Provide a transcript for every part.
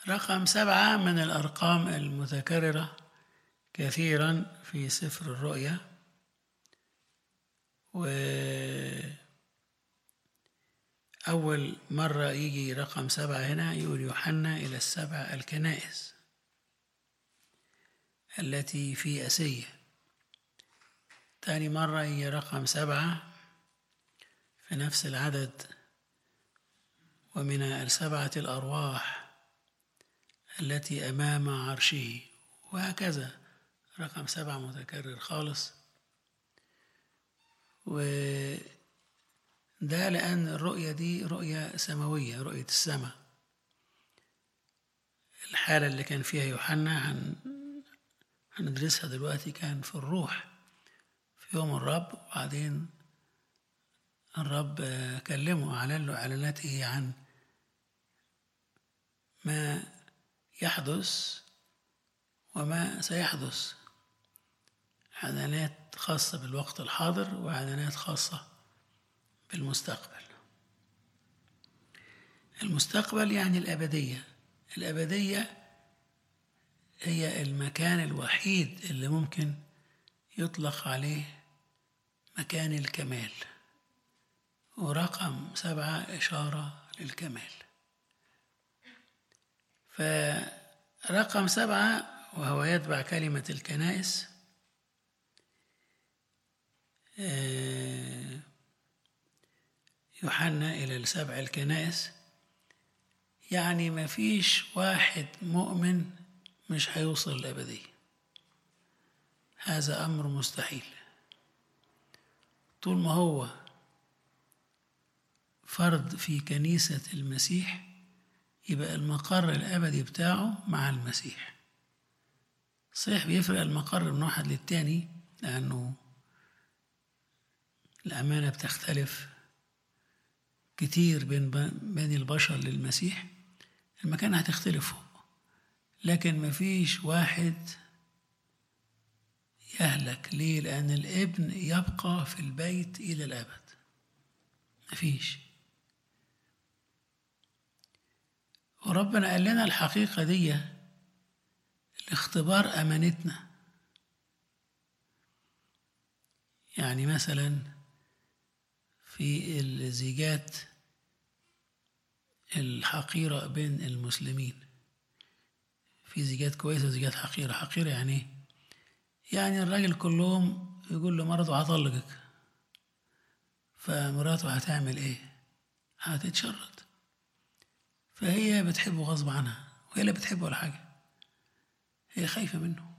رقم سبعة من الأرقام المتكررة كثيرا في سفر الرؤيا وأول مرة يجي رقم سبعة هنا يقول يوحنا إلى السبع الكنائس التي في أسية تاني مرة يجي رقم سبعة في نفس العدد ومن السبعة الأرواح التي أمام عرشه وهكذا رقم سبعة متكرر خالص وده لأن الرؤية دي رؤية سماوية رؤية السماء الحالة اللي كان فيها يوحنا هن هندرسها دلوقتي كان في الروح في يوم الرب وبعدين الرب كلمه أعلن له إعلاناته عن ما يحدث وما سيحدث إعلانات خاصة بالوقت الحاضر وإعلانات خاصة بالمستقبل المستقبل يعني الأبدية الأبدية هي المكان الوحيد اللي ممكن يطلق عليه مكان الكمال ورقم سبعة إشارة للكمال فرقم سبعة وهو يتبع كلمة الكنائس يوحنا إلى السبع الكنائس يعني ما فيش واحد مؤمن مش هيوصل الأبدية هذا أمر مستحيل طول ما هو فرد في كنيسة المسيح يبقى المقر الأبدي بتاعه مع المسيح صحيح بيفرق المقر من واحد للتاني لأنه الأمانة بتختلف كتير بين بين البشر للمسيح المكان هتختلف فوق لكن مفيش واحد يهلك ليه لأن الابن يبقى في البيت إلى الأبد مفيش وربنا قال لنا الحقيقة دي لاختبار أمانتنا يعني مثلا في الزيجات الحقيرة بين المسلمين في زيجات كويسة وزيجات حقيرة حقيرة يعني ايه؟ يعني الراجل كلهم يقول لمرته هطلقك فمراته هتعمل ايه هتتشرد فهي بتحبه غصب عنها وهي لا بتحبه ولا حاجة هي خايفة منه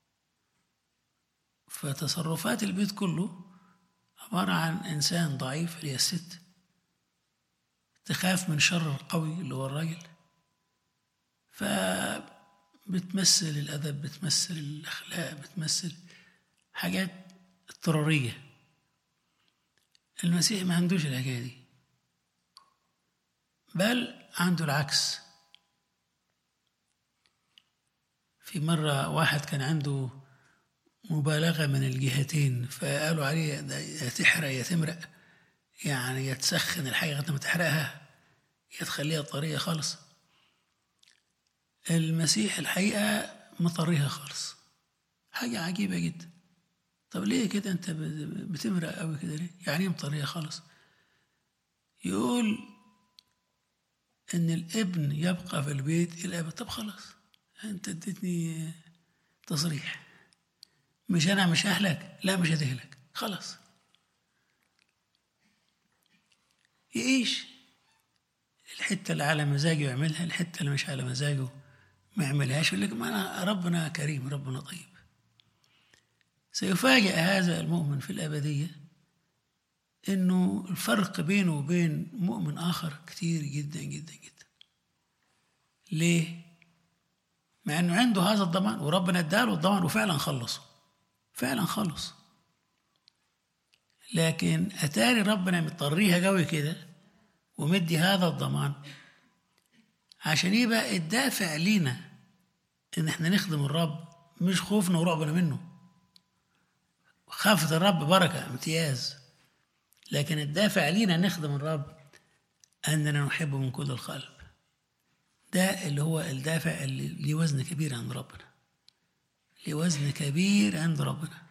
فتصرفات البيت كله عبارة عن إنسان ضعيف اللي هي الست تخاف من شر القوي اللي هو الراجل فبتمثل الأدب بتمثل الأخلاق بتمثل حاجات اضطرارية المسيح ما عندوش الحكاية دي بل عنده العكس في مرة واحد كان عنده مبالغة من الجهتين فقالوا عليه يا تحرق يا تمرق يعني يا تسخن الحاجة لغاية ما تحرقها يا تخليها طرية خالص المسيح الحقيقة مطريها خالص حاجة عجيبة جدا طب ليه كده انت بتمرق قوي كده ليه يعني ايه مطرية خالص يقول ان الابن يبقى في البيت الابد طب خلاص انت اديتني تصريح مش انا مش اهلك لا مش هتهلك خلاص يعيش الحته اللي على مزاجه يعملها الحته اللي مش على مزاجه ما يعملهاش يقول لك ما انا ربنا كريم ربنا طيب سيفاجأ هذا المؤمن في الأبدية إنه الفرق بينه وبين مؤمن آخر كتير جدا جدا جدا ليه؟ مع إنه عنده هذا الضمان وربنا اداله الضمان وفعلا خلصه فعلا خلص لكن أتاري ربنا مضطريها قوي كده ومدي هذا الضمان عشان يبقى الدافع لينا إن إحنا نخدم الرب مش خوفنا ورعبنا منه خافة الرب بركة امتياز لكن الدافع لينا نخدم الرب أننا نحبه من كل القلب ده اللي هو الدافع اللي ليه وزن كبير عند ربنا ليه وزن كبير عند ربنا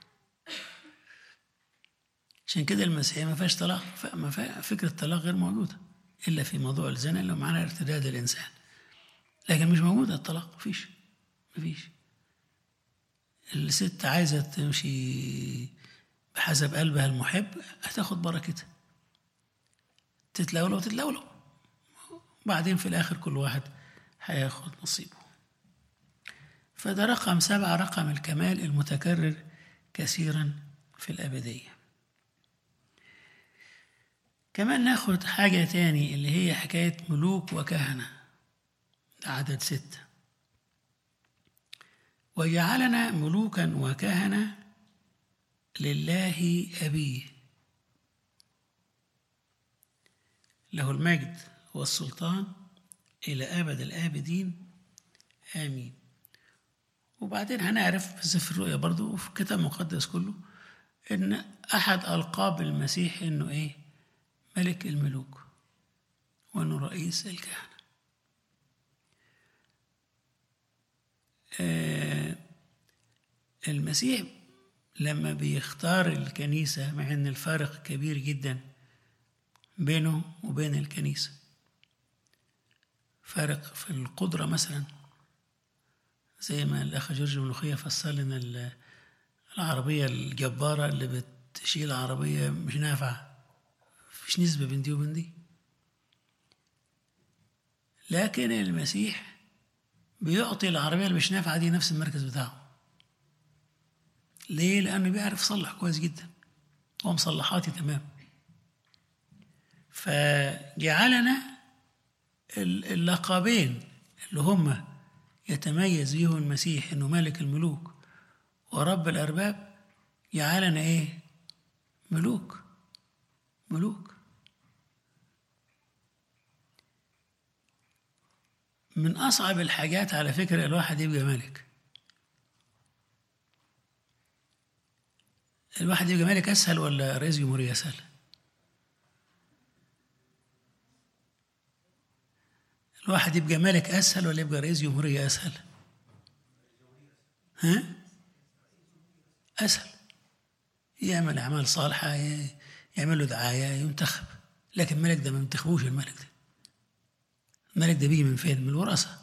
عشان كده المسيحية ما فيهاش طلاق ف- ما فيها فكرة الطلاق غير موجودة إلا في موضوع الزنا اللي هو معناه ارتداد الإنسان لكن مش موجودة الطلاق مفيش مفيش الست عايزة تمشي بحسب قلبها المحب هتاخد بركتها تتلولو تتلولو وبعدين في الآخر كل واحد هياخد نصيبه فده رقم سبعة رقم الكمال المتكرر كثيرا في الأبدية كمان ناخد حاجة تاني اللي هي حكاية ملوك وكهنة ده عدد ستة وجعلنا ملوكا وكهنة لله أبيه له المجد والسلطان إلى أبد الآبدين آمين وبعدين هنعرف في سفر الرؤيا برضو وفي الكتاب المقدس كله إن أحد ألقاب المسيح إنه إيه ملك الملوك وإنه رئيس الكهنة آه المسيح لما بيختار الكنيسة مع إن الفارق كبير جدا بينه وبين الكنيسة فارق في القدرة مثلا زي ما الأخ جورج ملوخية فسر لنا ال- العربية الجبارة اللي بتشيل عربية مش نافعة مفيش نسبة بين دي وبين دي لكن المسيح بيعطي العربية اللي مش نافعة دي نفس المركز بتاعه ليه؟ لأنه بيعرف يصلح كويس جدا هو مصلحاتي تمام فجعلنا ال- اللقبين اللي هم يتميز بيهم المسيح انه ملك الملوك ورب الارباب جعلنا ايه ملوك ملوك من اصعب الحاجات على فكره الواحد يبقى ملك الواحد يبقى ملك اسهل ولا رئيس جمهوريه اسهل الواحد يبقى ملك اسهل ولا يبقى رئيس جمهوريه اسهل ها اسهل يعمل اعمال صالحه ي- يعمل له دعايه ينتخب لكن الملك ده ما بينتخبوش الملك ده الملك ده بيجي من فين من الوراثه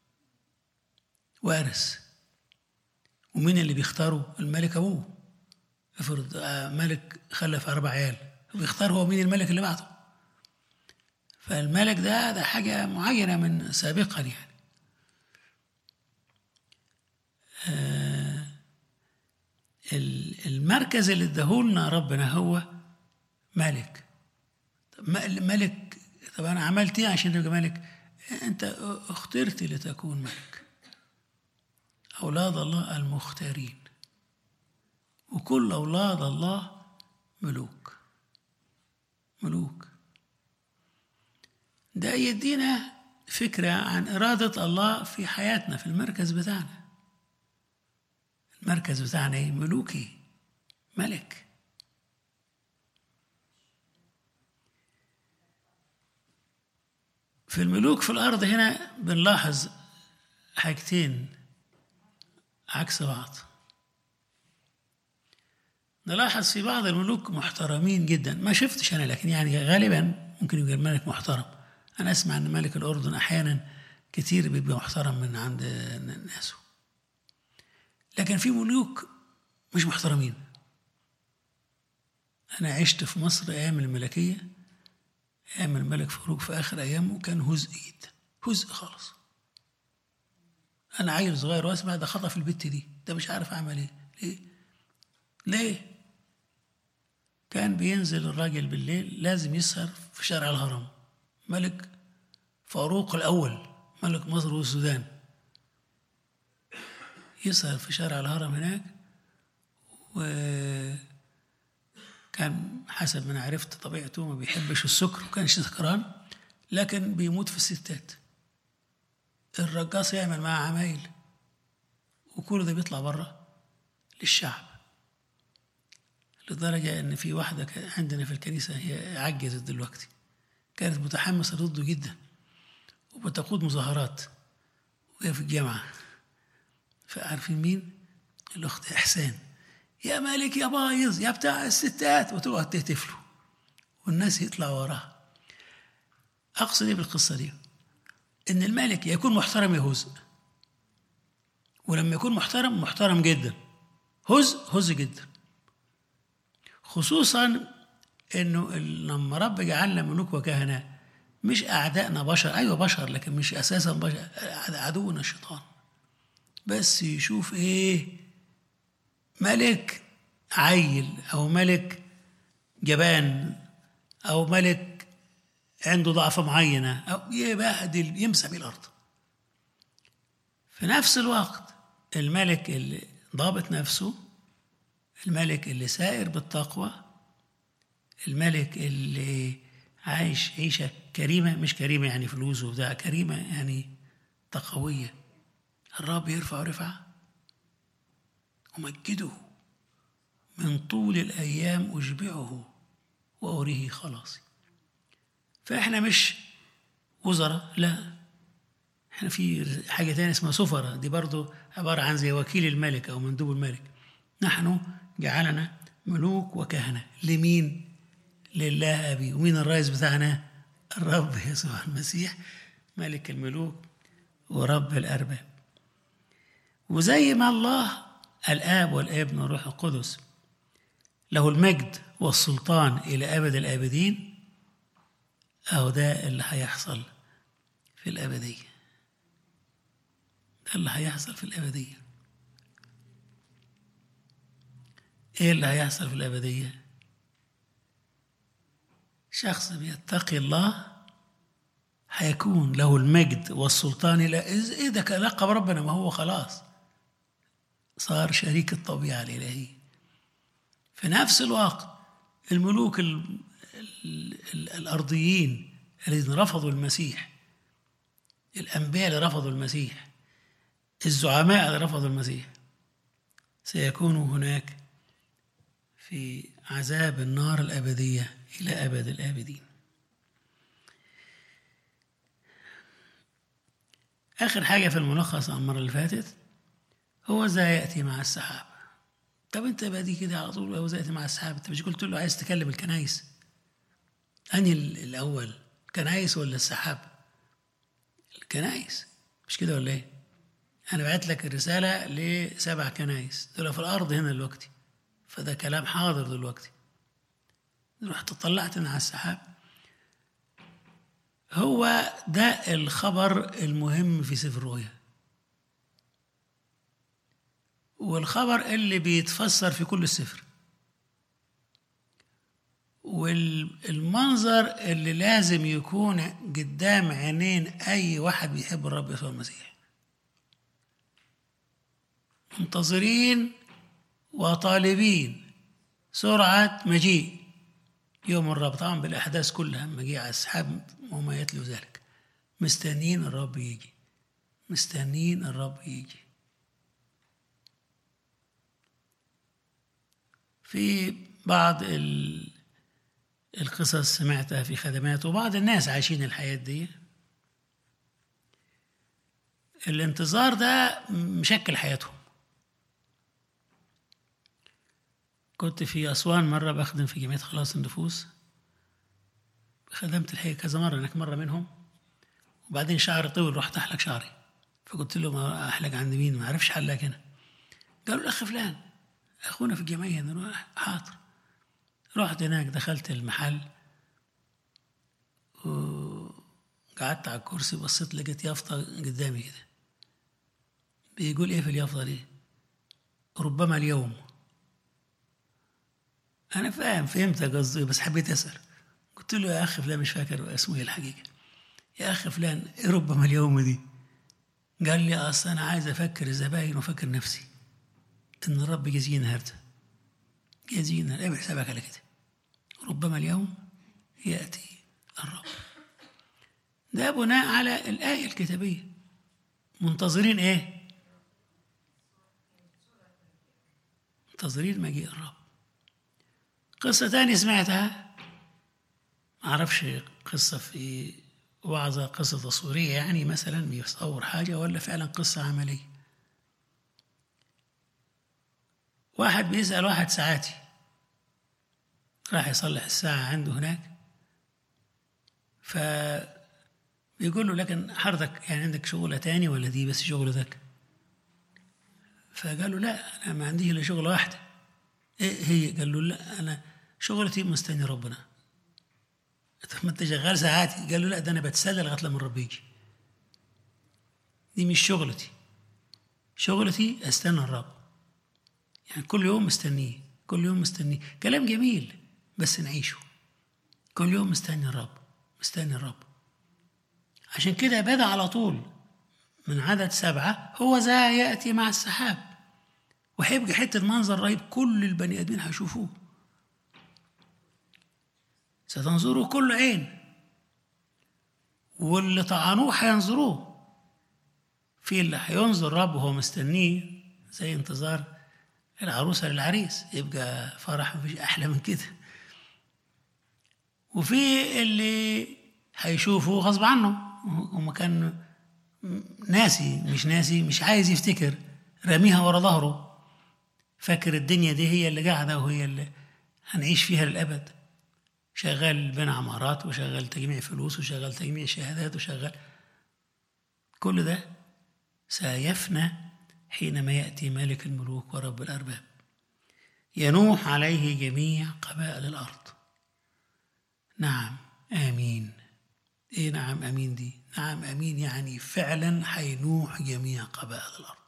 وارث ومين اللي بيختاره الملك ابوه افرض آه، ملك خلف اربع عيال بيختار هو مين الملك اللي بعده فالملك ده ده حاجة معينة من سابقا يعني آه، ال- المركز اللي اداهولنا ربنا هو ملك طب ما- ملك طب انا عملت ايه عشان تبقى ملك انت اخترت لتكون ملك اولاد الله المختارين وكل اولاد الله ملوك ملوك ده يدينا فكرة عن إرادة الله في حياتنا في المركز بتاعنا المركز بتاعنا إيه؟ ملوكي ملك في الملوك في الأرض هنا بنلاحظ حاجتين عكس بعض نلاحظ في بعض الملوك محترمين جدا ما شفتش أنا لكن يعني غالبا ممكن يبقى الملك محترم أنا أسمع أن ملك الأردن أحيانا كتير بيبقى محترم من عند ناسه لكن في ملوك مش محترمين أنا عشت في مصر أيام الملكية أيام الملك فاروق في آخر أيامه كان هزء جدا هزء خالص أنا عيل صغير وأسمع ده خطف البت دي ده مش عارف أعمل إيه ليه؟ ليه؟ كان بينزل الراجل بالليل لازم يسهر في شارع الهرم ملك فاروق الأول ملك مصر والسودان يسهر في شارع الهرم هناك وكان حسب ما أنا عرفت طبيعته ما بيحبش السكر وكانش سكران لكن بيموت في الستات الرقاص يعمل معاه عمايل وكل ده بيطلع بره للشعب لدرجة إن في واحدة كان عندنا في الكنيسة هي عجزت دلوقتي كانت متحمسة ضده جدا وبتقود مظاهرات وهي في الجامعة فعارفين مين؟ الأخت إحسان يا مالك يا بايظ يا بتاع الستات وتقعد تهتف له والناس يطلعوا وراها أقصد إيه بالقصة دي؟ إن الملك يا يكون محترم يا هزء ولما يكون محترم محترم جدا هزء هزء جدا خصوصا انه لما رب جعلنا ملوك وكهنه مش اعدائنا بشر ايوه بشر لكن مش اساسا بشر عدونا الشيطان بس يشوف ايه ملك عيل او ملك جبان او ملك عنده ضعفه معينه او يبهدل يمسح بيه الارض في نفس الوقت الملك اللي ضابط نفسه الملك اللي سائر بالتقوى الملك اللي عايش عيشة كريمة مش كريمة يعني فلوس وبتاع كريمة يعني تقوية الرب يرفع رفعة أمجده من طول الأيام أشبعه وأريه خلاصي فإحنا مش وزراء لا احنا في حاجة تانية اسمها سفرة دي برضو عبارة عن زي وكيل الملك أو مندوب الملك نحن جعلنا ملوك وكهنة لمين؟ لله أبي ومين الرئيس بتاعنا؟ الرب يسوع المسيح ملك الملوك ورب الأرباب وزي ما الله الآب والابن والروح القدس له المجد والسلطان إلى أبد الآبدين أهو ده اللي هيحصل في الأبدية ده اللي هيحصل في الأبدية إيه اللي هيحصل في الأبدية؟ شخص بيتقي الله هيكون له المجد والسلطان إلى إيه ده لقب ربنا ما هو خلاص صار شريك الطبيعة الإلهية في نفس الوقت الملوك ال ال ال الأرضيين الذين رفضوا المسيح الأنبياء اللي رفضوا المسيح الزعماء اللي رفضوا المسيح سيكونوا هناك في عذاب النار الأبدية إلى أبد الآبدين آخر حاجة في الملخص المرة اللي فاتت هو ذا يأتي مع السحاب طب أنت بادي كده على طول هو ذا يأتي مع السحاب أنت مش قلت له عايز تكلم الكنايس أنهي الأول الكنايس ولا السحاب الكنايس مش كده ولا إيه أنا بعت لك الرسالة لسبع كنايس دول في الأرض هنا دلوقتي فده كلام حاضر دلوقتي رحت طلعت على السحاب هو ده الخبر المهم في سفر الرؤيا والخبر اللي بيتفسر في كل السفر والمنظر اللي لازم يكون قدام عينين أي واحد بيحب الرب يسوع المسيح منتظرين وطالبين سرعة مجيء يوم الرب طبعا بالأحداث كلها مجيء أصحاب وما يتلو ذلك مستنين الرب يجي مستنين الرب يجي في بعض القصص سمعتها في خدمات وبعض الناس عايشين الحياة دي الانتظار ده مشكل حياتهم كنت في أسوان مرة بخدم في جمعية خلاص النفوس خدمت الحقيقة كذا مرة هناك مرة منهم وبعدين شعري طول رحت أحلق شعري فقلت له ما أحلق عند مين ما أعرفش حلاق هنا قالوا الأخ فلان أخونا في الجمعية نروح حاضر رحت هناك دخلت المحل وقعدت على الكرسي بصيت لقيت يافطة قدامي كده بيقول ايه في اليافطة دي ربما اليوم انا فاهم فهمت قصدي بس حبيت اسال قلت له يا اخي فلان مش فاكر اسمه ايه الحقيقه يا اخي فلان إيه ربما اليوم دي قال لي اصل انا عايز افكر الزباين وافكر نفسي ان الرب يجزينا النهارده يجزينا اعمل حسابك على كده ربما اليوم ياتي الرب ده بناء على الايه الكتابيه منتظرين ايه منتظرين مجيء الرب قصة تانية سمعتها معرفش قصة في وعظة قصة تصويرية يعني مثلا بيصور حاجة ولا فعلا قصة عملية واحد بيسأل واحد ساعاتي راح يصلح الساعة عنده هناك ف بيقول له لكن حضرتك يعني عندك شغلة تاني ولا دي بس شغلتك فقال له لا أنا ما عندي إلا شغلة واحدة إيه هي قال له لا أنا شغلتي مستني ربنا طب ما أنت شغال ساعاتي قال له لا ده أنا بتسلى لغاية لما الرب يجي دي مش شغلتي شغلتي استنى الرب يعني كل يوم مستنيه كل يوم مستنيه كلام جميل بس نعيشه كل يوم مستني الرب مستني الرب عشان كده بدا على طول من عدد سبعة هو ذا يأتي مع السحاب وهيبقى حتة منظر رهيب كل البني آدمين هيشوفوه ستنظره كل عين واللي طعنوه هينظروه في اللي هينظر الرب وهو مستنيه زي انتظار العروسة للعريس يبقى فرح مفيش أحلى من كده وفي اللي هيشوفه غصب عنه وما كان ناسي مش ناسي مش عايز يفتكر راميها ورا ظهره فاكر الدنيا دي هي اللي قاعدة وهي اللي هنعيش فيها للأبد شغال بين عمارات وشغال تجميع فلوس وشغال تجميع شهادات وشغال كل ده سيفنى حينما يأتي ملك الملوك ورب الأرباب ينوح عليه جميع قبائل الأرض نعم آمين إيه نعم أمين دي نعم أمين يعني فعلا حينوح جميع قبائل الأرض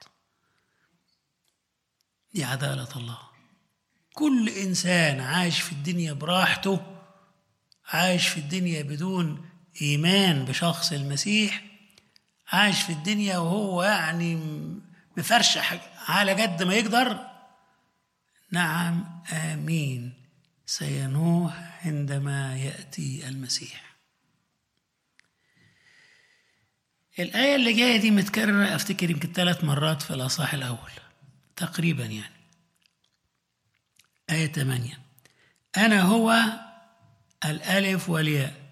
دي عدالة الله كل إنسان عايش في الدنيا براحته عايش في الدنيا بدون إيمان بشخص المسيح عايش في الدنيا وهو يعني مفرشح على قد ما يقدر نعم آمين سينوح عندما يأتي المسيح الآية اللي جاية دي متكررة أفتكر يمكن ثلاث مرات في الأصحاح الأول تقريبا يعني آية 8 أنا هو الألف والياء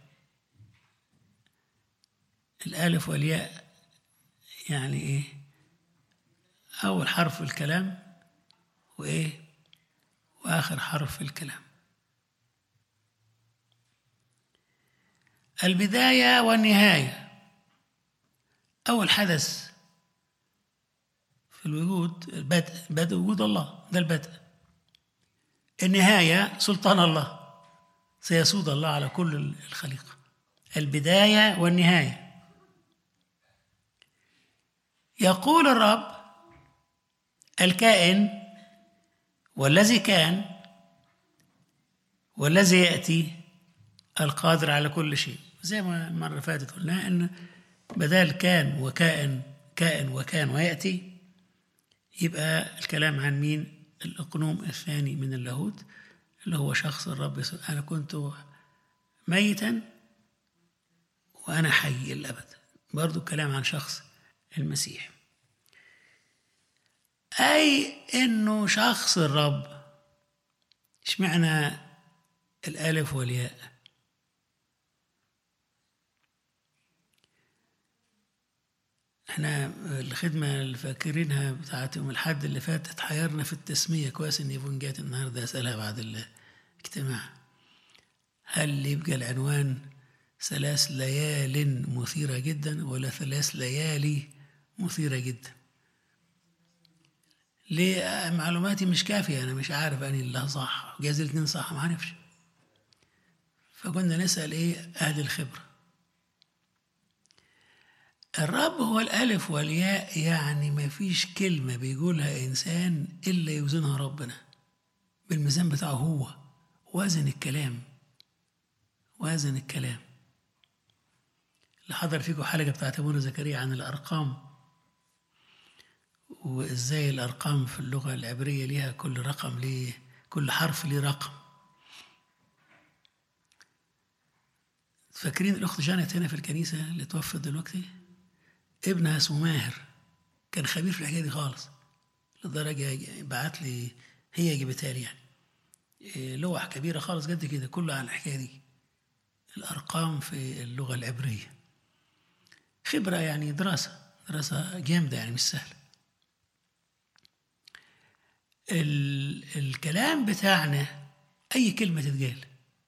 الألف والياء يعني إيه أول حرف في الكلام وإيه وآخر حرف في الكلام البداية والنهاية أول حدث في الوجود البدء بدء وجود الله ده البدء النهاية سلطان الله سيسود الله على كل الخليقة البداية والنهاية يقول الرب الكائن والذي كان والذي يأتي القادر على كل شيء زي ما المرة اللي فاتت قلنا إن بدال كان وكائن كائن وكان ويأتي يبقى الكلام عن مين الأقنوم الثاني من اللاهوت اللي هو شخص الرب يسوع أنا كنت ميتا وأنا حي الأبد برضو كلام عن شخص المسيح أي إنه شخص الرب اشمعنى الألف والياء احنا الخدمة اللي فاكرينها بتاعت يوم الحد اللي فات اتحيرنا في التسمية كويس ان يفون جات النهارده اسألها بعد الاجتماع هل يبقى العنوان ثلاث ليال مثيرة جدا ولا ثلاث ليالي مثيرة جدا ليه معلوماتي مش كافية أنا مش عارف أني اللي صح جايز الاثنين صح ما عرفش فكنا نسأل إيه أهل الخبرة الرب هو الألف والياء يعني ما فيش كلمة بيقولها إنسان إلا يوزنها ربنا بالميزان بتاعه هو وازن الكلام وازن الكلام اللي حضر فيكم حلقة بتاعت أبونا زكريا عن الأرقام وإزاي الأرقام في اللغة العبرية ليها كل رقم ليه كل حرف ليه رقم فاكرين الأخت جانت هنا في الكنيسة اللي توفت دلوقتي ابنها اسمه ماهر كان خبير في الحكايه دي خالص لدرجه بعت لي هي جابتها لي يعني لوح كبيره خالص قد كده كله عن الحكايه دي الارقام في اللغه العبريه خبرة يعني دراسة دراسة جامدة يعني مش سهلة ال... الكلام بتاعنا أي كلمة تتقال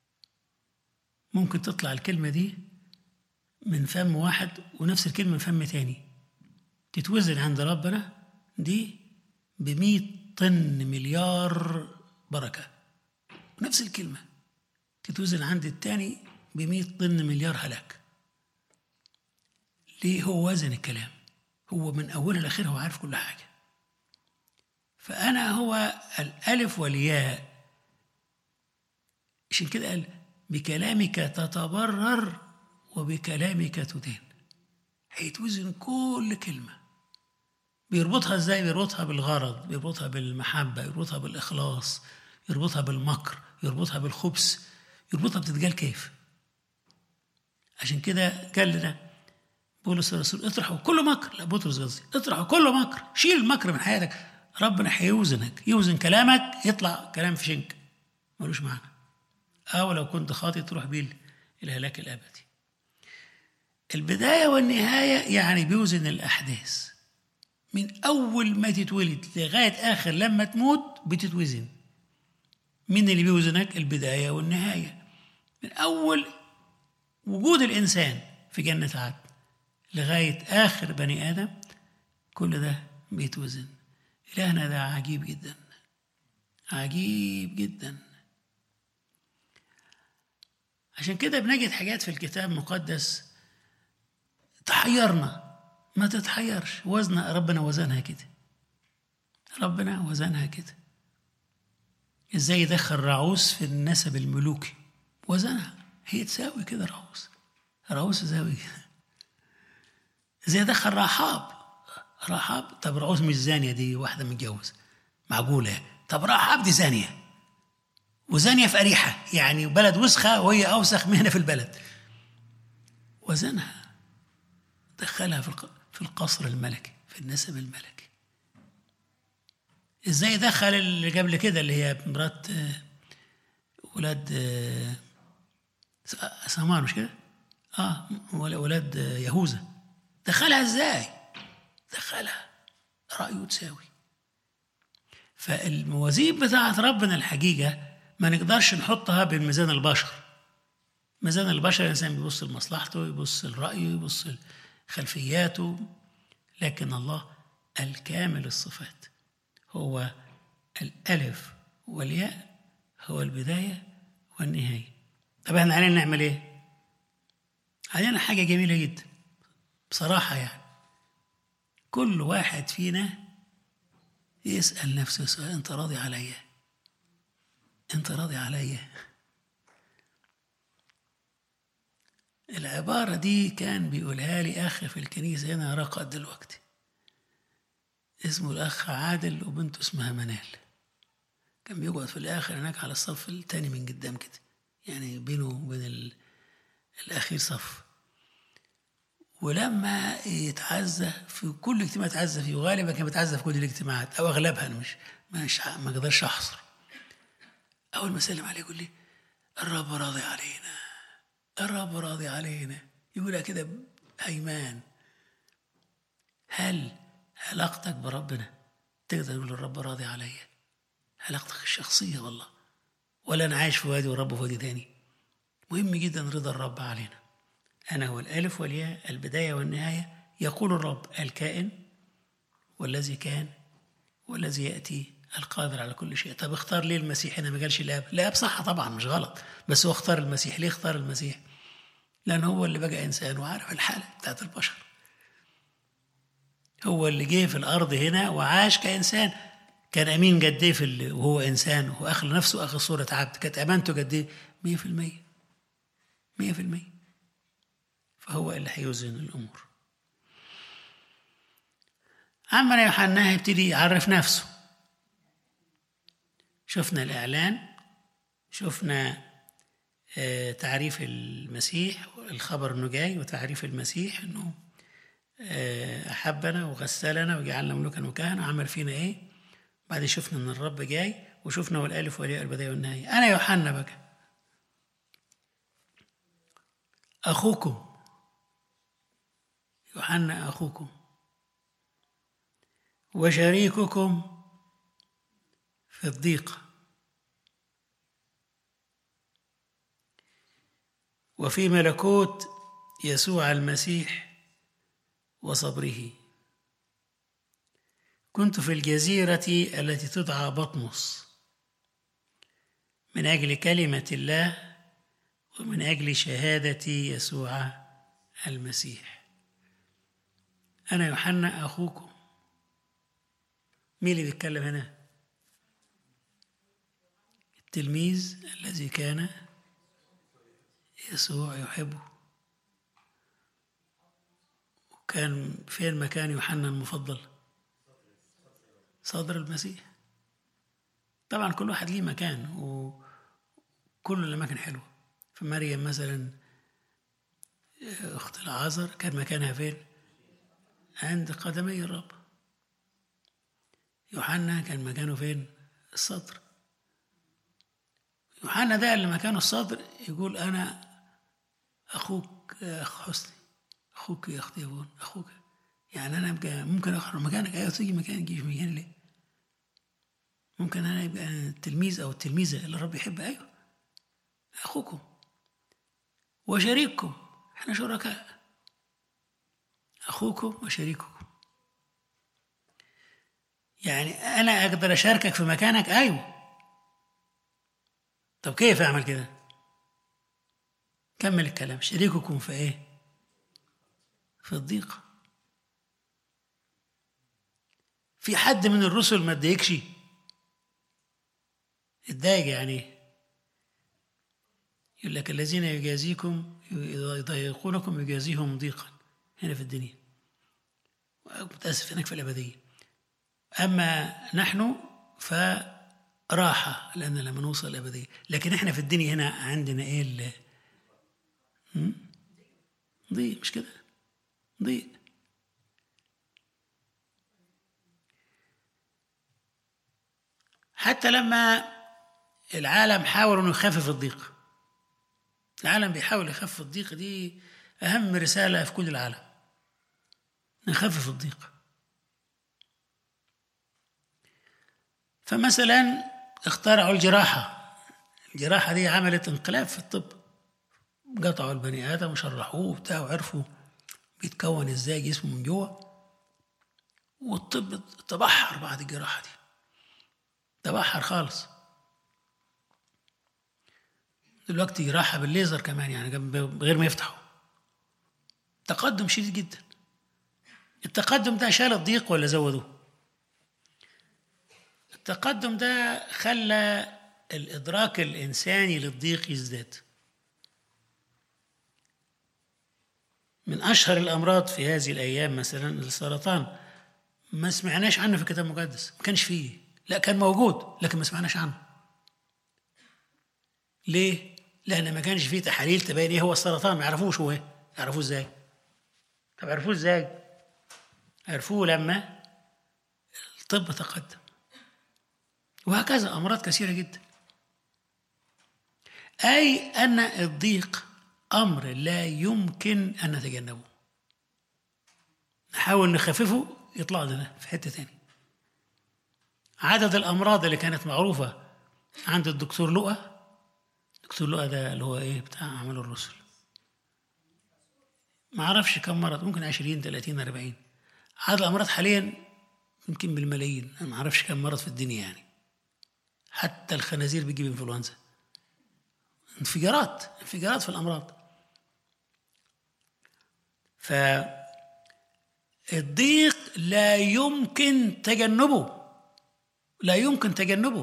ممكن تطلع الكلمة دي من فم واحد ونفس الكلمة من فم تاني تتوزن عند ربنا دي بمية طن مليار بركة نفس الكلمة تتوزن عند التاني بمية طن مليار هلاك ليه هو وزن الكلام هو من أولها لآخرها هو عارف كل حاجة فأنا هو الألف والياء عشان كده قال بكلامك تتبرر وبكلامك تدين هيتوزن كل كلمة بيربطها ازاي بيربطها بالغرض بيربطها بالمحبة يربطها بالإخلاص يربطها بالمكر يربطها بالخبث يربطها بتتقال كيف عشان كده قال لنا بولس الرسول اطرحوا كل مكر لا بطرس قصدي اطرحوا كل مكر شيل المكر من حياتك ربنا هيوزنك يوزن كلامك يطلع كلام في شنك ملوش معنى أو لو كنت خاطئ تروح بيه الهلاك الأبدي البداية والنهاية يعني بيوزن الأحداث من أول ما تتولد لغاية آخر لما تموت بتتوزن مين اللي بيوزنك البداية والنهاية من أول وجود الإنسان في جنة عدن لغاية آخر بني آدم كل ده بيتوزن إلهنا ده عجيب جدا عجيب جدا عشان كده بنجد حاجات في الكتاب المقدس تحيرنا ما تتحيرش وزن ربنا وزنها كده ربنا وزنها كده ازاي يدخل رعوس في النسب الملوكي وزنها هي تساوي كده رعوس رعوس تساوي كده ازاي يدخل رحاب رحاب طب رعوس مش زانية دي واحدة متجوز معقولة طب رحاب دي زانية وزانية في أريحة يعني بلد وسخة وهي أوسخ مهنة في البلد وزنها دخلها في في القصر الملكي في النسب الملكي ازاي دخل اللي قبل كده اللي هي مرات ولاد سامان مش كده؟ اه ولاد يهوذا دخلها ازاي؟ دخلها رأيه تساوي فالموازين بتاعت ربنا الحقيقة ما نقدرش نحطها بميزان البشر ميزان البشر الإنسان بيبص لمصلحته يبص لرأيه يبص خلفياته لكن الله الكامل الصفات هو الألف والياء هو البداية والنهاية طب احنا علينا نعمل ايه؟ علينا حاجة جميلة جدا بصراحة يعني كل واحد فينا يسأل نفسه سؤال أنت راضي عليا؟ أنت راضي عليا؟ العبارة دي كان بيقولها لي أخ في الكنيسة هنا رقد دلوقتي اسمه الأخ عادل وبنته اسمها منال كان بيقعد في الآخر هناك على الصف التاني من قدام كده يعني بينه وبين الأخير صف ولما يتعزى في كل اجتماع يتعزى فيه وغالبا كان بيتعزى في كل الاجتماعات أو أغلبها أنا مش مش ما أقدرش أحصر أول ما أسلم عليه يقول لي الرب راضي علينا الرب راضي علينا يقولها كده هيمان هل علاقتك بربنا تقدر تقول الرب راضي عليا علاقتك الشخصية والله ولا أنا عايش في وادي والرب في وادي تاني مهم جدا رضا الرب علينا أنا هو الألف والياء البداية والنهاية يقول الرب الكائن والذي كان والذي يأتي القادر على كل شيء طب اختار ليه المسيح هنا ما قالش الاب الاب صح طبعا مش غلط بس هو اختار المسيح ليه اختار المسيح لان هو اللي بقى انسان وعارف الحاله بتاعت البشر هو اللي جه في الارض هنا وعاش كانسان كان امين قد ايه في وهو انسان واخل نفسه اخذ صوره عبد كانت امانته قد ايه 100% 100% فهو اللي هيوزن الامور عمنا يوحنا هيبتدي يعرف نفسه شفنا الإعلان شفنا تعريف المسيح الخبر انه جاي وتعريف المسيح انه احبنا وغسلنا وجعلنا ملوكا وكهنه وعمل فينا ايه بعد شفنا ان الرب جاي وشفنا والالف والياء البدايه والنهايه انا يوحنا بقى اخوكم يوحنا أخوكم وشريككم في الضيق وفي ملكوت يسوع المسيح وصبره كنت في الجزيرة التي تدعى بطمس من أجل كلمة الله ومن أجل شهادة يسوع المسيح أنا يوحنا أخوكم مين اللي بيتكلم هنا؟ التلميذ الذي كان يسوع يحبه وكان فين مكان يوحنا المفضل صدر المسيح طبعا كل واحد ليه مكان وكل الأماكن حلوة فمريم مثلا أخت العازر كان مكانها فين؟ عند قدمي الرب يوحنا كان مكانه فين؟ الصدر يوحنا ده اللي مكانه الصدر يقول أنا أخوك يا أخ حسني أخوك يا أخت يابون أخوك يعني أنا أبقى ممكن أخرج مكانك أيوة تيجي مكانك تجي في مكاني ليه؟ ممكن أنا يبقى التلميذ أو التلميذة اللي الرب يحب أيوة أخوكم وشريككم احنا شركاء أخوكم وشريككم يعني أنا أقدر أشاركك في مكانك أيوة طب كيف أعمل كده؟ كمل الكلام شريككم في إيه؟ في الضيق في حد من الرسل ما اتضايقش اتضايق يعني يقول لك الذين يجازيكم يضايقونكم يجازيهم ضيقا هنا في الدنيا متأسف هناك في الأبدية أما نحن فراحة لأن لما نوصل الأبدية لكن إحنا في الدنيا هنا عندنا إيه اللي ضيق مش كده ضيق حتى لما العالم حاول انه يخفف الضيق العالم بيحاول يخفف الضيق دي اهم رساله في كل العالم نخفف الضيق فمثلا اخترعوا الجراحه الجراحه دي عملت انقلاب في الطب قطعوا البني ادم وشرحوه وبتاع وعرفوا بيتكون ازاي جسمه من جوه والطب تبحر بعد الجراحه دي تبحر خالص دلوقتي جراحه بالليزر كمان يعني غير ما يفتحوا تقدم شديد جدا التقدم ده شال الضيق ولا زوده التقدم ده خلى الإدراك الإنساني للضيق يزداد من أشهر الأمراض في هذه الأيام مثلا السرطان ما سمعناش عنه في الكتاب المقدس ما كانش فيه لا كان موجود لكن ما سمعناش عنه ليه؟ لأن ما كانش فيه تحاليل تبين إيه هو السرطان ما يعرفوش هو إيه يعرفوه إزاي؟ طب عرفوه إزاي؟ عرفوه لما الطب تقدم وهكذا أمراض كثيرة جدا أي أن الضيق أمر لا يمكن أن نتجنبه نحاول نخففه يطلع لنا في حتة تاني عدد الأمراض اللي كانت معروفة عند الدكتور لؤى دكتور لؤى ده اللي هو إيه بتاع أعمال الرسل ما أعرفش كم مرض ممكن 20 30 40 عدد الأمراض حاليا يمكن بالملايين أنا ما أعرفش كم مرض في الدنيا يعني حتى الخنازير بتجيب انفلونزا انفجارات انفجارات في الأمراض فالضيق لا يمكن تجنبه لا يمكن تجنبه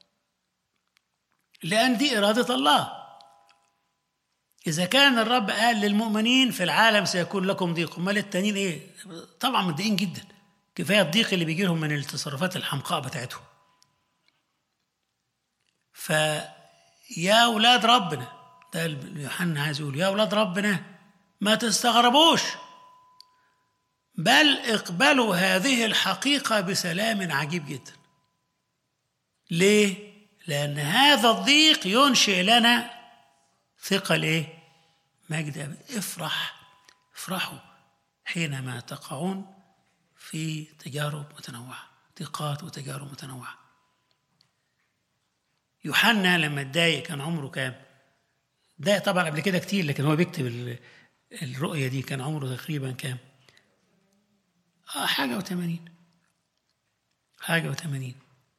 لأن دي إرادة الله إذا كان الرب قال للمؤمنين في العالم سيكون لكم ضيق أمال التانيين إيه؟ طبعا متضايقين جدا كفاية الضيق اللي بيجي لهم من التصرفات الحمقاء بتاعتهم فيا أولاد ربنا ده يوحنا عايز يقول يا أولاد ربنا ما تستغربوش بل اقبلوا هذه الحقيقة بسلام عجيب جدا ليه؟ لأن هذا الضيق ينشئ لنا ثقل إيه؟ مجد أبد افرح افرحوا حينما تقعون في تجارب متنوعة ضيقات وتجارب متنوعة يوحنا لما اتضايق كان عمره كام؟ ده طبعا قبل كده كتير لكن هو بيكتب ال- الرؤية دي كان عمره تقريبا كام؟ اه حاجة وثمانين حاجة وثمانين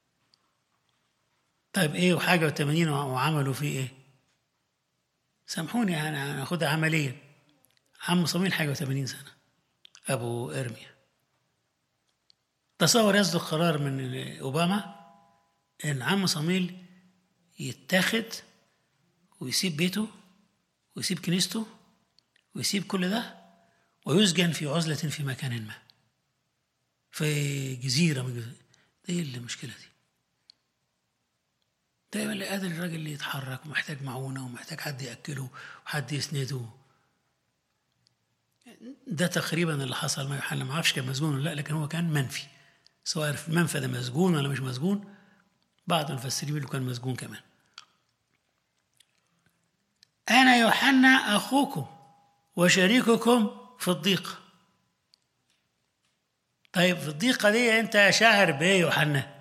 طيب ايه وحاجة وثمانين وعملوا فيه ايه؟ سامحوني انا هاخدها عمليا عم صميل حاجة وثمانين سنة أبو إرميا تصور يصدر قرار من أوباما إن عم صميل يتاخد ويسيب بيته ويسيب كنيسته ويسيب كل ده ويسجن في عزلة في مكان ما في جزيرة من جزيرة. ده ايه المشكلة دي دايما اللي قادر الراجل اللي يتحرك ومحتاج معونة ومحتاج حد يأكله وحد يسنده ده تقريبا اللي حصل مع يوحنا ما اعرفش كان مسجون ولا لا لكن هو كان منفي سواء في المنفى ده مسجون ولا مش مسجون بعض المفسرين بيقولوا كان مسجون كمان أنا يوحنا أخوكم وشريككم في الضيقة طيب في الضيقة دي أنت شاعر بإيه يوحنا؟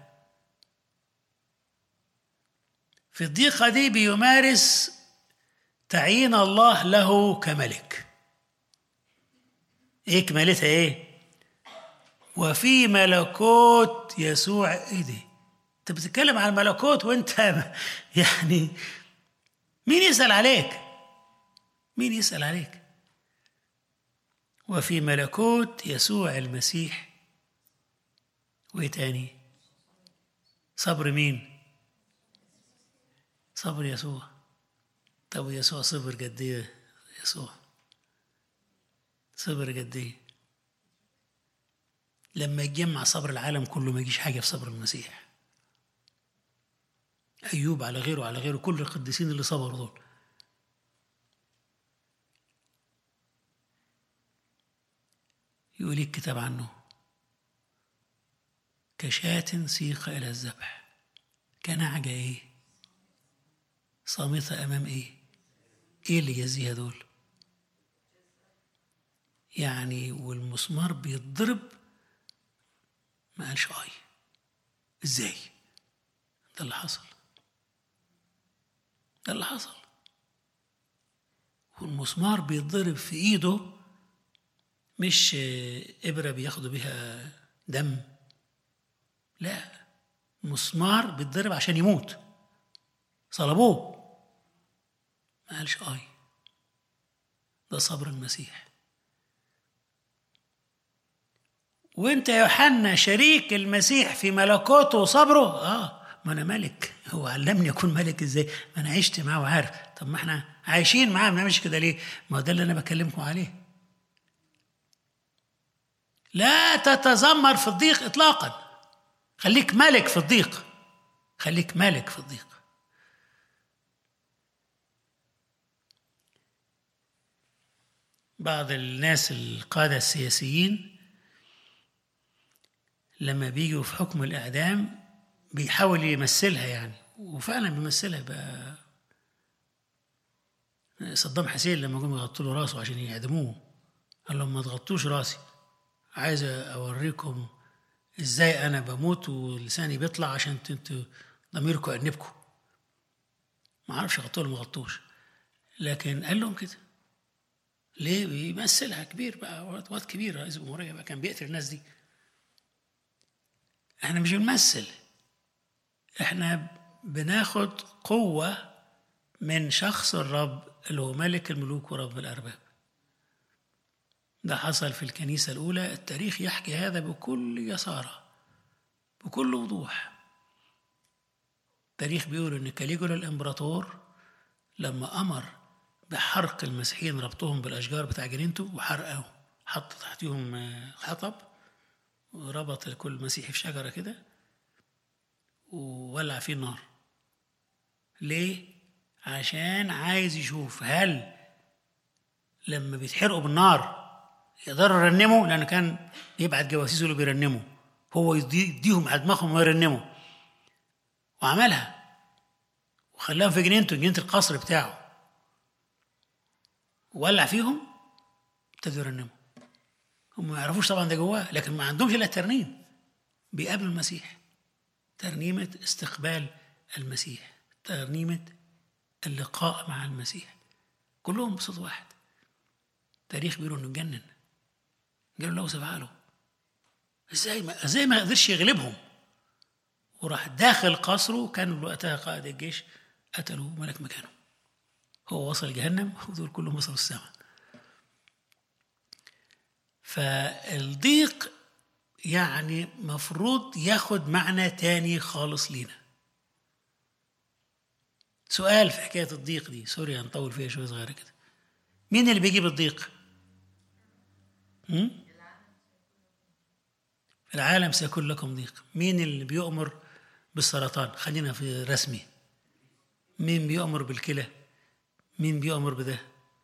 في الضيقة دي بيمارس تعيين الله له كملك ايه كمالتها ايه وفي ملكوت يسوع ايه دي انت بتتكلم عن الملكوت وانت يعني مين يسأل عليك مين يسأل عليك وفي ملكوت يسوع المسيح وايه تاني صبر مين صبر يسوع طب يسوع صبر قد ايه يسوع صبر قد ايه لما يتجمع صبر العالم كله ما يجيش حاجه في صبر المسيح ايوب على غيره على غيره كل القديسين اللي صبروا دول يقول الكتاب عنه كشاة سيق إلى الذبح كنعجة إيه صامتة أمام إيه إيه اللي يزيها دول يعني والمسمار بيتضرب ما قالش اي ازاي ده اللي حصل ده اللي حصل والمسمار بيتضرب في ايده مش ابره بياخدوا بيها دم لا مسمار بيتضرب عشان يموت صلبوه ما قالش اي ده صبر المسيح وانت يا يوحنا شريك المسيح في ملكوته وصبره اه ما انا ملك هو علمني اكون ملك ازاي ما انا عشت معاه وعارف طب ما احنا عايشين معاه ما بنعملش كده ليه ما هو ده اللي انا بكلمكم عليه لا تتذمر في الضيق اطلاقا خليك ملك في الضيق خليك ملك في الضيق بعض الناس القادة السياسيين لما بيجوا في حكم الإعدام بيحاول يمثلها يعني وفعلا بيمثلها بقى صدام حسين لما جم يغطوا له راسه عشان يعدموه قال لهم ما تغطوش راسي عايز اوريكم ازاي انا بموت ولساني بيطلع عشان انتوا ضميركم يأنبكم ما اعرفش غطوه ولا ما غطوش لكن قال لهم كده ليه بيمثلها كبير بقى وقت كبير رئيس الجمهوريه بقى كان بيقتل الناس دي احنا مش بنمثل احنا بناخد قوة من شخص الرب اللي هو ملك الملوك ورب الأرباب ده حصل في الكنيسة الأولى التاريخ يحكي هذا بكل يسارة بكل وضوح التاريخ بيقول إن كاليجولا الإمبراطور لما أمر بحرق المسيحيين ربطهم بالأشجار بتاع جنينته وحرقهم حط تحتهم حطب وربط كل مسيحي في شجرة كده وولع فيه النار ليه؟ عشان عايز يشوف هل لما بيتحرقوا بالنار يقدروا يرنموا لأنه كان يبعت جواسيسه اللي بيرنموا هو يديهم على دماغهم ويرنموا وعملها وخلاهم في جنينته جنينة القصر بتاعه وولع فيهم ابتدوا يرنموا هم ما يعرفوش طبعا ده جواه لكن ما عندهمش الا الترنيم بيقابلوا المسيح ترنيمة استقبال المسيح ترنيمة اللقاء مع المسيح كلهم بصوت واحد تاريخ بيقولوا انه اتجنن قالوا له سبع له ازاي ما ازاي ما قدرش يغلبهم وراح داخل قصره كان وقتها قائد الجيش قتلوا ملك مكانه هو وصل جهنم ودول كلهم وصلوا السماء فالضيق يعني مفروض ياخد معنى تاني خالص لينا سؤال في حكاية الضيق دي سوري هنطول فيها شوية صغيرة كده مين اللي بيجيب الضيق؟ هم؟ في العالم سيكون لكم ضيق مين اللي بيؤمر بالسرطان خلينا في رسمي مين بيؤمر بالكلى مين بيؤمر بده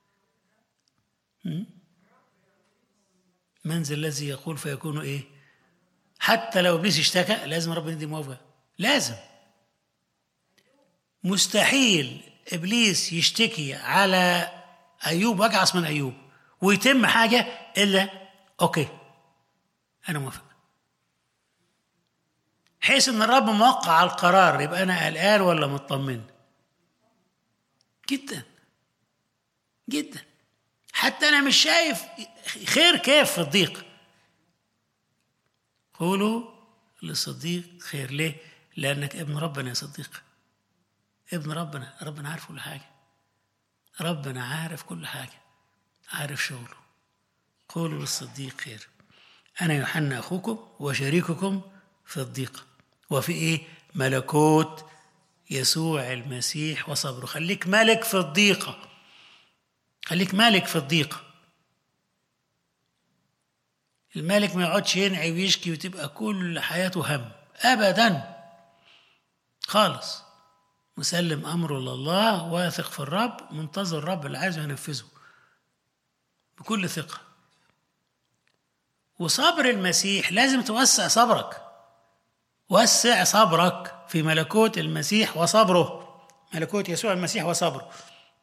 هم؟ من ذا الذي يقول فيكون ايه حتى لو ابليس اشتكى لازم ربنا يدي موافقه لازم مستحيل ابليس يشتكي على ايوب واجعص من ايوب ويتم حاجه الا اوكي انا موافق حيث ان الرب موقع على القرار يبقى انا قلقان ولا مطمن جدا جدا حتى انا مش شايف خير كيف في الضيق قولوا للصديق خير ليه لانك ابن ربنا يا صديق ابن ربنا ربنا عارف كل حاجه ربنا عارف كل حاجه عارف شغله قولوا للصديق خير انا يوحنا اخوكم وشريككم في الضيق وفي ايه ملكوت يسوع المسيح وصبره خليك ملك في الضيقه خليك مالك في الضيقه المالك ما يقعدش ينعي ويشكي وتبقى كل حياته هم ابدا خالص مسلم امره لله واثق في الرب منتظر الرب اللي عايزه ينفذه بكل ثقه وصبر المسيح لازم توسع صبرك وسع صبرك في ملكوت المسيح وصبره ملكوت يسوع المسيح وصبره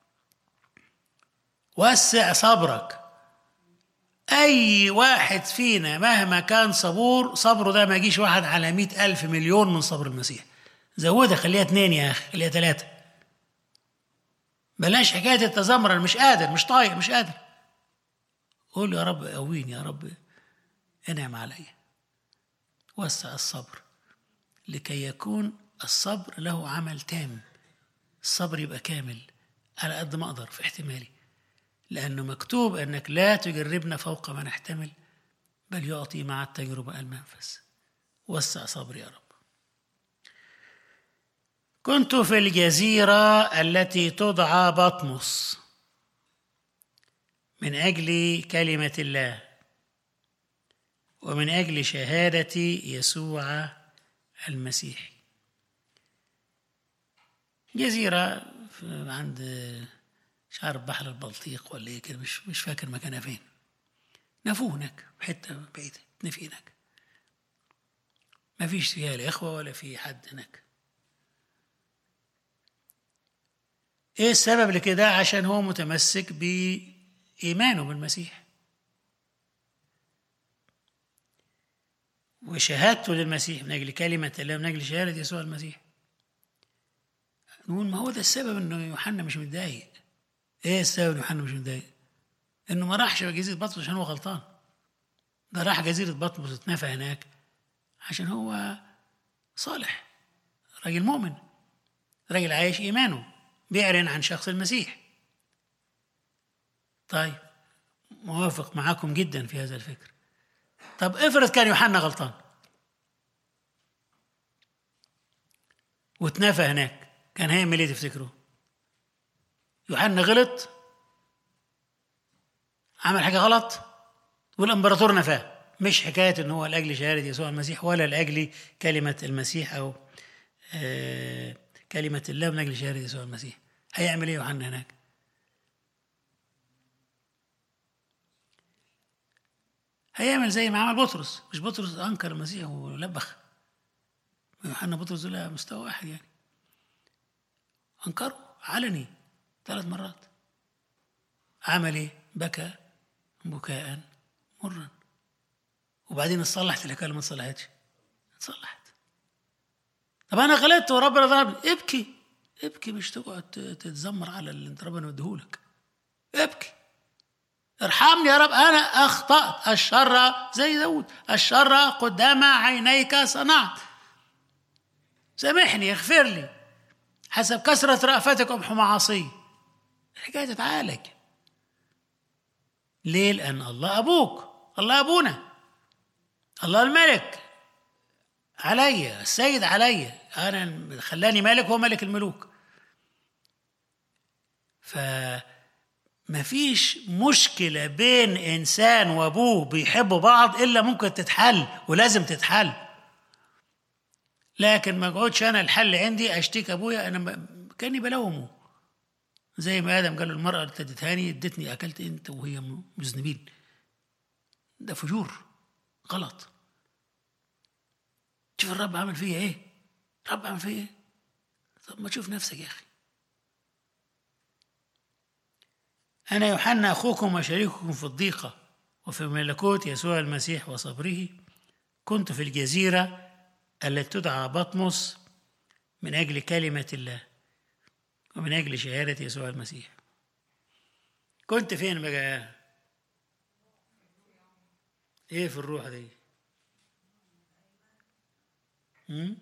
وسع صبرك أي واحد فينا مهما كان صبور صبره ده ما يجيش واحد على مئة ألف مليون من صبر المسيح زودها خليها اتنين يا أخي خليها تلاتة بلاش حكاية التذمر أنا مش قادر مش طايق مش قادر قول يا رب قويني يا رب انعم عليا وسع الصبر لكي يكون الصبر له عمل تام الصبر يبقى كامل على قد ما أقدر في احتمالي لأنه مكتوب أنك لا تجربنا فوق ما نحتمل بل يعطي مع التجربة المنفس وسع صبري يا رب كنت في الجزيرة التي تدعى بطمس من أجل كلمة الله ومن أجل شهادة يسوع المسيح جزيرة عند مش عارف بحر البلطيق ولا ايه كده مش مش فاكر مكانها فين نفوه هناك حته بعيده نفي هناك ما فيش فيها لا اخوه ولا في حد هناك ايه السبب لكده عشان هو متمسك بايمانه بالمسيح وشهادته للمسيح من اجل كلمه الله من اجل شهاده يسوع المسيح نقول ما هو ده السبب انه يوحنا مش متضايق ايه السبب ان يوحنا مش متضايق؟ انه ما راحش جزيره بطمس عشان هو غلطان ده راح جزيره بطمس اتنفى هناك عشان هو صالح راجل مؤمن راجل عايش ايمانه بيعلن عن شخص المسيح طيب موافق معاكم جدا في هذا الفكر طب افرض كان يوحنا غلطان واتنفى هناك كان هيعمل ايه تفتكروا؟ يوحنا غلط عمل حاجة غلط والامبراطور نفاه مش حكاية ان هو لأجل شهادة يسوع المسيح ولا لأجل كلمة المسيح أو آه كلمة الله من أجل شهادة يسوع المسيح هيعمل ايه يوحنا هناك؟ هيعمل زي ما عمل بطرس مش بطرس أنكر المسيح ولبخ يوحنا بطرس دول مستوى واحد يعني أنكره علني ثلاث مرات عمل ايه بكى بكاء مرا وبعدين اتصلحت الحكايه ما اتصلحتش اتصلحت طب انا غلطت وربنا ضربني ابكي ابكي مش تقعد تتذمر على اللي انت ربنا مديهولك ابكي ارحمني يا رب انا اخطات الشر زي داود الشر قدام عينيك صنعت سامحني اغفر لي حسب كثرة رأفتك أمحو معاصي الحكاية تتعالج ليه؟ لأن الله أبوك الله أبونا الله الملك علي السيد علي أنا خلاني ملك هو ملك الملوك فما فيش مشكلة بين إنسان وأبوه بيحبوا بعض إلا ممكن تتحل ولازم تتحل لكن ما اقعدش انا الحل عندي اشتكي ابويا انا ب- كاني بلومه زي ما ادم قال المراه اللي اديتهاني ادتني اكلت انت وهي مذنبين ده فجور غلط شوف الرب عمل فيا ايه الرب عمل فيا ايه طب ما تشوف نفسك يا اخي انا يوحنا اخوكم وشريككم في الضيقه وفي ملكوت يسوع المسيح وصبره كنت في الجزيره التي تدعى بطمس من أجل كلمة الله ومن أجل شهادة يسوع المسيح كنت فين بقى ايه في الروح دي هم؟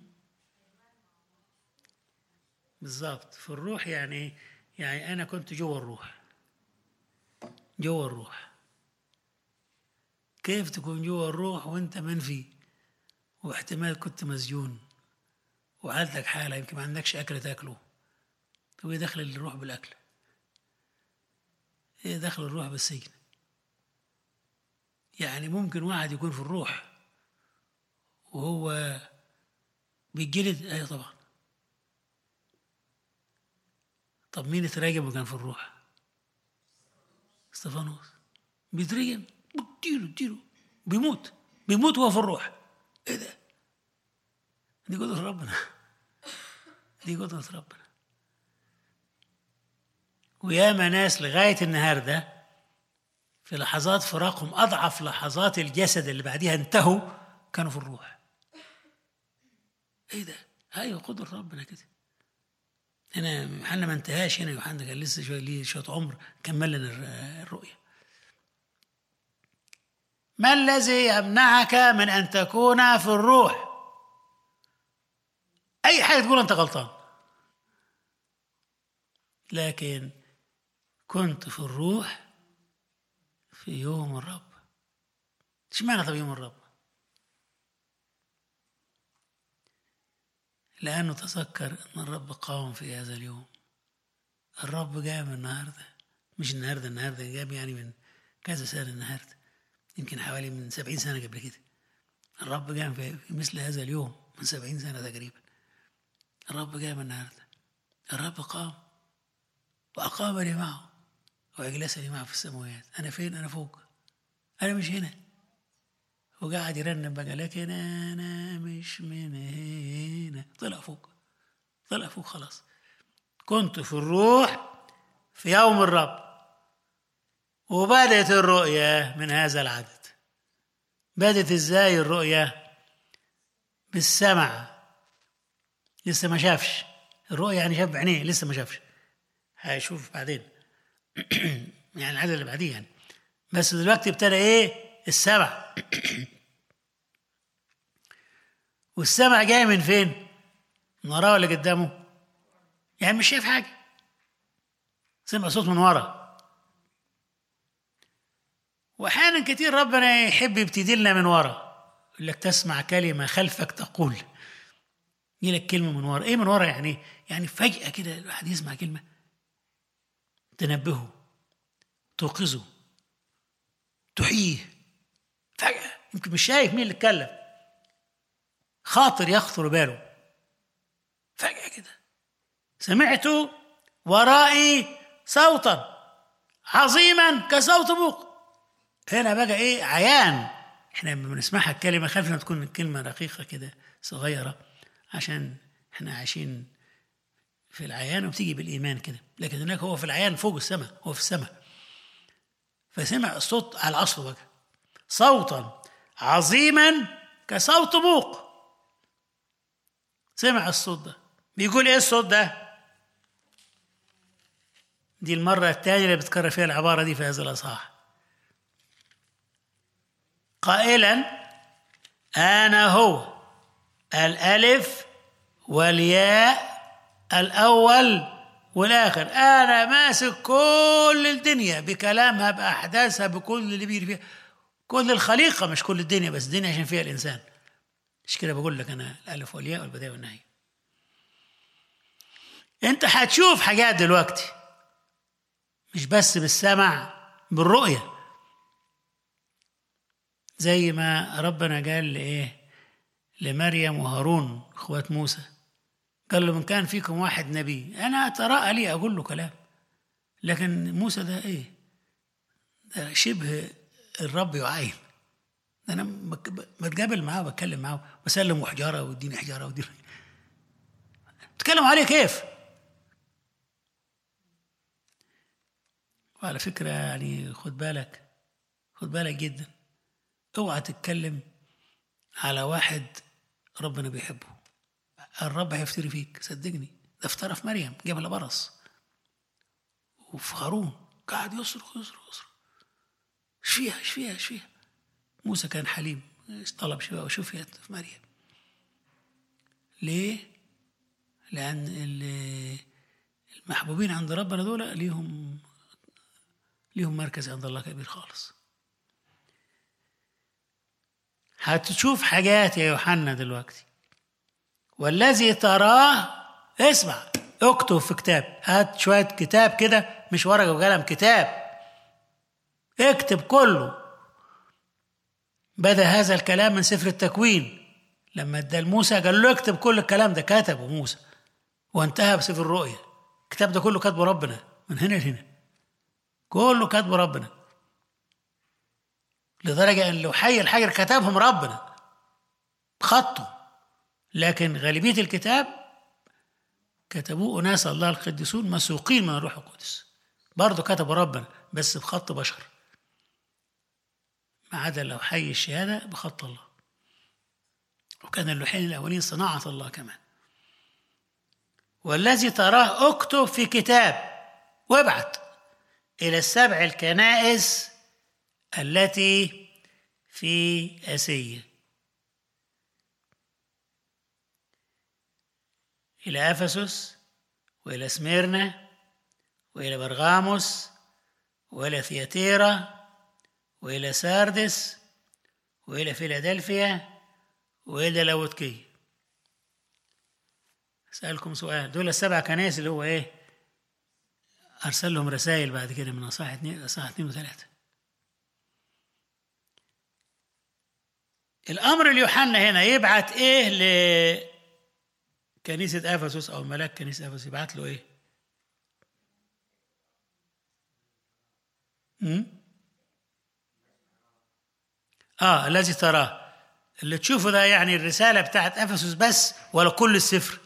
بالظبط في الروح يعني ايه يعني انا كنت جوه الروح جوه الروح كيف تكون جوه الروح وانت منفي واحتمال كنت مسجون وعندك حالة يمكن ما عندكش أكل تاكله طب إيه دخل الروح بالأكل؟ إيه دخل الروح بالسجن؟ يعني ممكن واحد يكون في الروح وهو بيتجلد أيوة طبعا طب مين اتراجم وكان في الروح؟ استفانوس بيترجم اديله اديله بيموت بيموت وهو في الروح ايه ده؟ دي قدرة ربنا دي قدرة ربنا وياما ناس لغاية النهاردة في لحظات فراقهم أضعف لحظات الجسد اللي بعديها انتهوا كانوا في الروح ايه ده؟ ايوه قدرة ربنا كده هنا يوحنا ما انتهاش هنا يوحنا كان لسه شويه ليه شويه عمر كمل لنا الرؤيه ما الذي يمنعك من ان تكون في الروح اي حاجه تقول انت غلطان لكن كنت في الروح في يوم الرب اشمعنى طب يوم الرب لأنه تذكر أن الرب قام في هذا اليوم الرب جاب النهاردة مش النهاردة النهاردة جاب يعني من كذا سنة النهاردة يمكن حوالي من سبعين سنة قبل كده الرب جاب في مثل هذا اليوم من سبعين سنة تقريبا الرب جاب النهاردة الرب قام وأقامني معه وأجلسني معه في السماوات أنا فين أنا فوق أنا مش هنا وقاعد يرنم بقى لكن انا مش من هنا طلع فوق طلع فوق خلاص كنت في الروح في يوم الرب وبدت الرؤية من هذا العدد بدت ازاي الرؤية بالسمع لسه ما شافش الرؤية يعني شاف بعينيه لسه ما شافش هيشوف بعدين يعني العدد اللي بعديه يعني بس دلوقتي ابتدى ايه السمع والسمع جاي من فين؟ من وراه ولا قدامه؟ يعني مش شايف حاجة سمع صوت من ورا وأحيانا كتير ربنا يحب يبتدي لنا من ورا يقول لك تسمع كلمة خلفك تقول يجي لك كلمة من ورا إيه من ورا يعني يعني فجأة كده الواحد يسمع كلمة تنبهه توقظه تحييه فجأة يمكن مش شايف مين اللي اتكلم خاطر يخطر باله فجأة كده سمعت ورائي صوتا عظيما كصوت بوق هنا بقى ايه عيان احنا لما بنسمعها الكلمة خلفنا تكون كلمة رقيقة كده صغيرة عشان احنا عايشين في العيان وبتيجي بالإيمان كده لكن هناك هو في العيان فوق السماء هو في السماء فسمع الصوت على أصله بقى صوتا عظيما كصوت بوق سمع الصوت ده بيقول ايه الصوت ده دي المرة الثانية اللي بتكرر فيها العبارة دي في هذا الأصحاح قائلا أنا هو الألف والياء الأول والآخر أنا ماسك كل الدنيا بكلامها بأحداثها بكل اللي بيجري فيها كل الخليقة مش كل الدنيا بس الدنيا عشان فيها الإنسان مش كده بقول لك أنا الألف والياء والبداية والنهاية أنت هتشوف حاجات دلوقتي مش بس بالسمع بالرؤية زي ما ربنا قال لإيه لمريم وهارون اخوات موسى قال له من كان فيكم واحد نبي انا اتراءى لي اقول له كلام لكن موسى ده ايه ده شبه الرب يعاين ده انا بتقابل معاه وبتكلم معاه بسلم وحجاره واديني حجاره واديني بتكلم عليه كيف وعلى فكره يعني خد بالك خد بالك جدا اوعى تتكلم على واحد ربنا بيحبه الرب هيفتري فيك صدقني ده افترى في مريم جاب لها برص وفي هارون قاعد يصرخ يصرخ يصرخ شفيها شفيها شفيها موسى كان حليم طلب شفاء وشفيت في مريم ليه؟ لأن المحبوبين عند ربنا دول ليهم ليهم مركز عند الله كبير خالص هتشوف حاجات يا يوحنا دلوقتي والذي تراه اسمع اكتب في كتاب هات شوية كتاب كده مش ورقة وقلم كتاب اكتب كله بدأ هذا الكلام من سفر التكوين لما ادى لموسى قال له اكتب كل الكلام ده كتبه موسى وانتهى بسفر الرؤيا الكتاب ده كله كاتبه ربنا من هنا لهنا كله كاتبه ربنا لدرجة أن لو حي الحجر كتبهم ربنا بخطه لكن غالبية الكتاب كتبوه أناس الله القديسون مسوقين من الروح القدس برضه كتبوا ربنا بس بخط بشر ما عدا لو حي الشهادة بخط الله وكان اللوحين الأولين صناعة الله كمان والذي تراه اكتب في كتاب وابعت إلى السبع الكنائس التي في آسيا إلى أفسس وإلى سميرنا وإلى برغاموس وإلى ثياتيرا وإلى ساردس وإلى فيلادلفيا وإلى لاوتكية أسألكم سؤال دول السبع كنائس اللي هو إيه أرسل لهم رسائل بعد كده من أصحاح اثنين أصحاح اثنين وثلاثة الأمر اللي يوحنا هنا يبعت إيه كنيسة أفسس أو ملاك كنيسة أفسس يبعت له إيه؟ أمم؟ آه الذي تراه اللي تشوفه ده يعني الرسالة بتاعت أفسس بس ولا كل السفر؟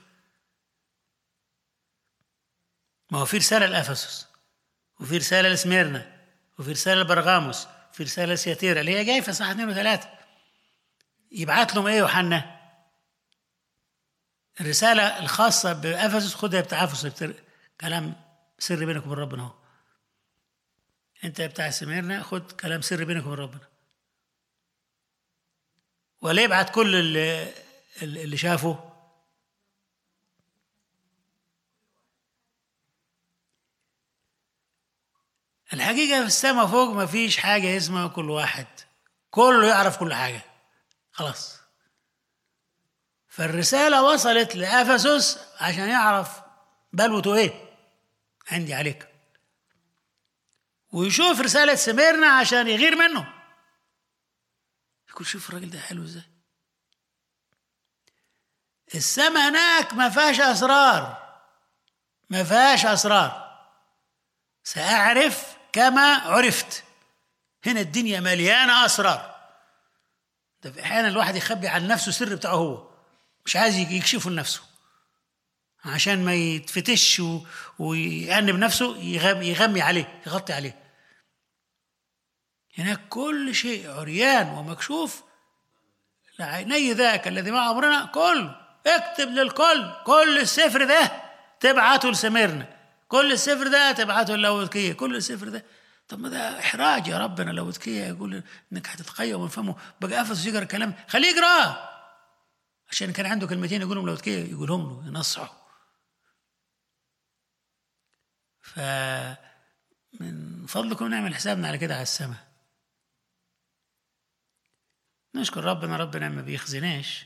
ما هو في رسالة لأفسس وفي رسالة لسميرنا وفي رسالة لبرغاموس وفي رسالة لسياتيرا اللي هي جاية في صح اثنين وثلاثة يبعت لهم إيه يوحنا؟ الرسالة الخاصة بأفسس خدها بتاع أفسس كلام سر بينك وبين ربنا اهو أنت بتاع سميرنا خد كلام سر بينك وبين ربنا ولا يبعت كل اللي, اللي شافه الحقيقة في السماء فوق ما فيش حاجة اسمها كل واحد كله يعرف كل حاجة خلاص فالرسالة وصلت لأفسس عشان يعرف بلوته إيه عندي عليك ويشوف رسالة سميرنا عشان يغير منه يقول شوف الراجل ده حلو ازاي السما هناك ما فيهاش أسرار ما فيهاش أسرار سأعرف كما عرفت هنا الدنيا مليانة أسرار ده في أحيانا الواحد يخبي عن نفسه السر بتاعه هو مش عايز يكشفه لنفسه عشان ما يتفتش ويأنب نفسه يغمي عليه يغطي عليه هناك كل شيء عريان ومكشوف لعيني ذاك الذي مع أمرنا كله اكتب للكل كل السفر ده تبعته لسميرنا كل السفر ده تبعته للاودكية كل السفر ده طب ما ده احراج يا ربنا لاودكية يقول انك هتتقيم من فمه بقى افس يقرا كلام خليه يقراه عشان كان عنده كلمتين يقولهم لاودكية يقولهم له ينصحه ف من فضلكم نعمل حسابنا على كده على السماء نشكر ربنا ربنا ما بيخزناش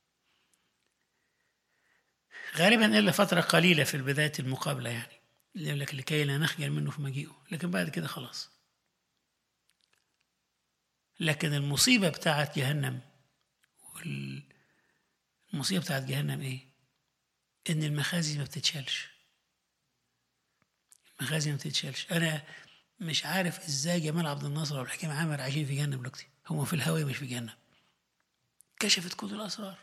غالبا الا فتره قليله في بدايه المقابله يعني اللي يقول لك لكي لا نخجل منه في مجيئه لكن بعد كده خلاص لكن المصيبه بتاعت جهنم والمصيبه بتاعت جهنم ايه ان المخازي ما بتتشالش المخازي ما بتتشالش انا مش عارف ازاي جمال عبد الناصر والحكيم عامر عايشين في جهنم دلوقتي هم في الهواء مش في جهنم كشفت كل الاسرار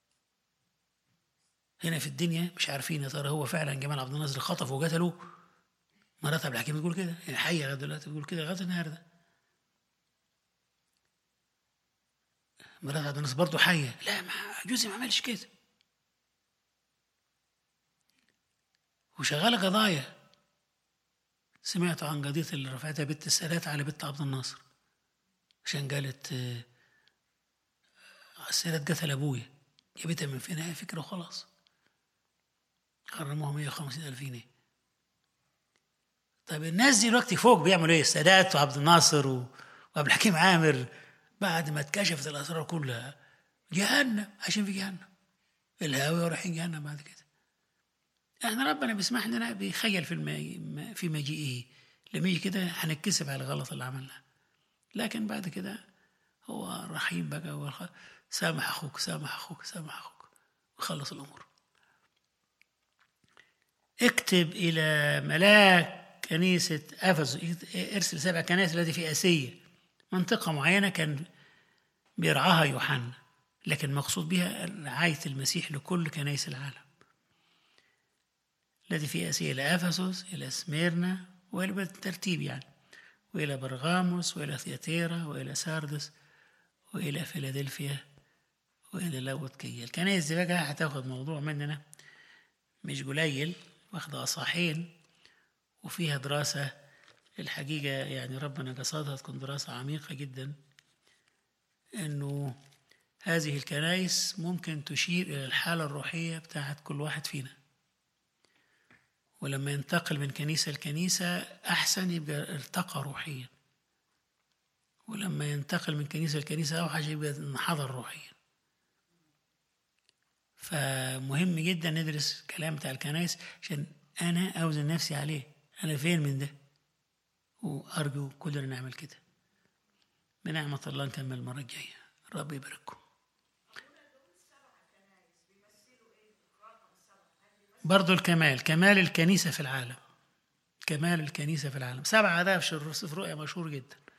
هنا في الدنيا مش عارفين يا ترى هو فعلا جمال عبد الناصر خطف وقتله مرات عبد الحكيم بتقول كده يعني حيه لغايه دلوقتي بتقول كده لغايه النهارده مرات عبد الناصر برضه حيه لا ما جوزي ما عملش كده وشغاله قضايا سمعت عن قضية اللي رفعتها بنت السادات على بنت عبد الناصر عشان قالت آه، السادات قتل أبويا جابتها من فين هي فكرة وخلاص غرموها 150 ألف جنيه طيب الناس دي دلوقتي فوق بيعملوا ايه السادات وعبد الناصر و- وعبد الحكيم عامر بعد ما اتكشفت الاسرار كلها جهنم عايشين في جهنم الهاوية ورايحين جهنم بعد كده احنا ربنا بيسمح لنا بيخيل في الم... في مجيئه لما يجي كده هنتكسب على الغلط اللي عملناه لكن بعد كده هو رحيم بقى هو خ- سامح اخوك سامح اخوك سامح اخوك وخلص الامور اكتب الى ملاك كنيسة افسس ارسل سبع كنائس التي في اسيا منطقة معينة كان بيرعاها يوحنا لكن مقصود بها رعاية المسيح لكل كنائس العالم الذي في آسيا إلى أفسس إلى سميرنا وإلى بالترتيب يعني وإلى برغاموس وإلى ثياتيرا وإلى ساردس وإلى فيلادلفيا وإلى لاودكية الكنائس دي بقى هتاخد موضوع مننا مش قليل واخدة أصحاحين وفيها دراسة الحقيقة يعني ربنا قصدها تكون دراسة عميقة جدا إنه هذه الكنائس ممكن تشير إلى الحالة الروحية بتاعت كل واحد فينا ولما ينتقل من كنيسة لكنيسة أحسن يبقى ارتقى روحيا ولما ينتقل من كنيسة لكنيسة أوحش يبقى انحدر روحيا فمهم جدا ندرس الكلام بتاع الكنائس عشان أنا أوزن نفسي عليه أنا فين من ده وأرجو كلنا نعمل كده بنعمة الله نكمل المرة الجاية رب يبارككم برضو الكمال كمال الكنيسة في العالم كمال الكنيسة في العالم سبعة ده في سفر رؤيا مشهور جدا